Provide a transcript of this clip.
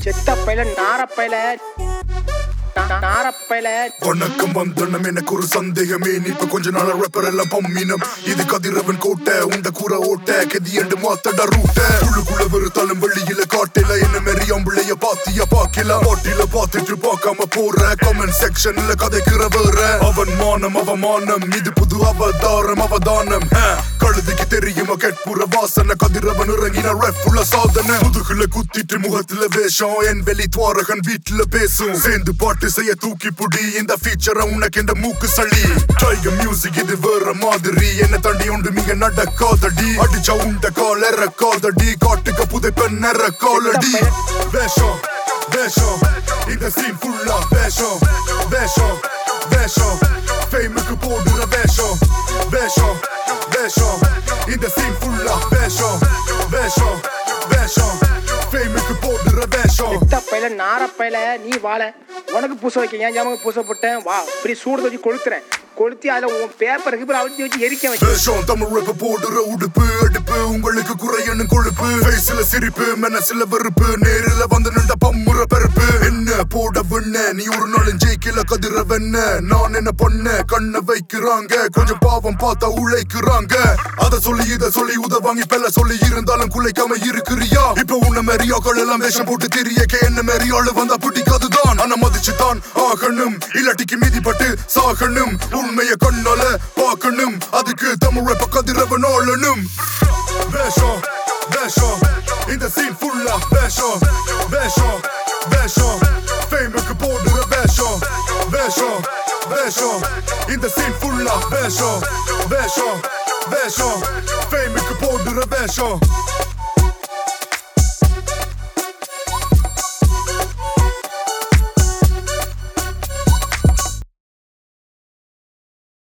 செத்த பையில நாரப்பையில நாரப்பையில வணக்கம் வந்தனம் எனக்கு ஒரு சந்தேகமே நீ இப்ப கொஞ்ச நாள் ரப்பர் எல்லாம் பம்மினம் இது கதிரவன் கோட்டை உண்ட கூற ஓட்ட கெதி என்று மாத்தட ரூட்ட உள்ளுக்குள்ள வெறுத்தாலும் வெளியில காட்டில என்ன மாரி அம்பிளைய பாத்தியா பாக்கல பாட்டில பாத்துட்டு பார்க்காம போற கமெண்ட் செக்ஷன்ல கதைக்கிற வேற அவன் மானம் அவமானம் இது புது அவதாரம் அவதானம் ஆ, கழுதைக்கு தெரியுமா கேட்புற வாசனை கதிரவன் இறங்கின ரெஃபுள்ள சாதனை முதுகுல குத்திட்டு முகத்துல வேஷம் என் வெளி துவாரகன் வீட்டுல பேசும் சேர்ந்து பாட்டு செய்ய தூக்கி புடி இந்த ஃபீச்சரை உனக்கு இந்த மூக்கு சளி டைகர் மியூசிக் இது வேற மாதிரி என்ன தாண்டி ஒன்று மிக நடக்காதடி அடிச்சா உண்ட கால் இறக்காதடி காட்டுக்க புதை பெண் இறக்காலடி வேஷம் வேஷம் இந்த சீன் ஃபுல்லா வேஷம் வேஷம் வேஷம் ஃபேமுக்கு போடுற வேஷம் வேஷம் வேஷம் இந்த சீன் ஃபுல்லா வேஷம் வேஷம் வேஷம் ஃபேமுக்கு போடுற வேஷம் செத்த பையில நாரப்பையில நீ வாழ உனக்கு பூச வைக்க ஏன் ஜாமக்கு பூச போட்டேன் வா இப்படி சூடு வச்சு கொளுத்துறேன் கொளுத்தி அதுல உன் பேப்பருக்கு அப்புறம் அவிச்சு வச்சு எரிக்க வச்சு வேஷம் தமிழ் ரப்ப போடுற உடுப்பு அடுப்பு உங்களுக்கு குறையணும் கொழுப்பு ஃபேஸ்ல சிரிப்பு மனசுல வெறுப்பு நேரில வந்து நின்ற பம்முற பெருப்பு என்ன போட வெண்ண நீ ஒரு நாளும் ஜெயிக்கல கதிர வெண்ண நான் என்ன பண்ண கண்ணை வைக்கிறாங்க கொஞ்சம் பாவம் பார்த்தா உழைக்கிறாங்க அத சொல்லி இத சொல்லி உதவாங்கி பெல்ல சொல்லி இருந்தாலும் குலைக்காம இருக்கிறியா இப்ப உன்ன மாதிரியாக்கள் எல்லாம் வேஷம் போட்டு தெரிய என்ன மாதிரி ஆளு வந்தா பிடிக்காதுதான் ஆனா மதிச்சு தான் ஆகணும் இல்லாட்டிக்கு மிதிப்பட்டு சாகணும் உண்மைய கண்ணால பார்க்கணும் அதுக்கு தமிழ பக்கதிரவன் ஆளணும் வேஷம் வேஷம் இந்த சீன் ஃபுல்லா வேஷம் வேஷம் வேஷம் ஃபேமுக்கு போடுற வேஷம் வேஷம் வேஷம் இந்த சீன் ஃபுல்லா வேஷம் வேஷம் வேஷம் ஃபேமுக்கு போடுற வேஷம்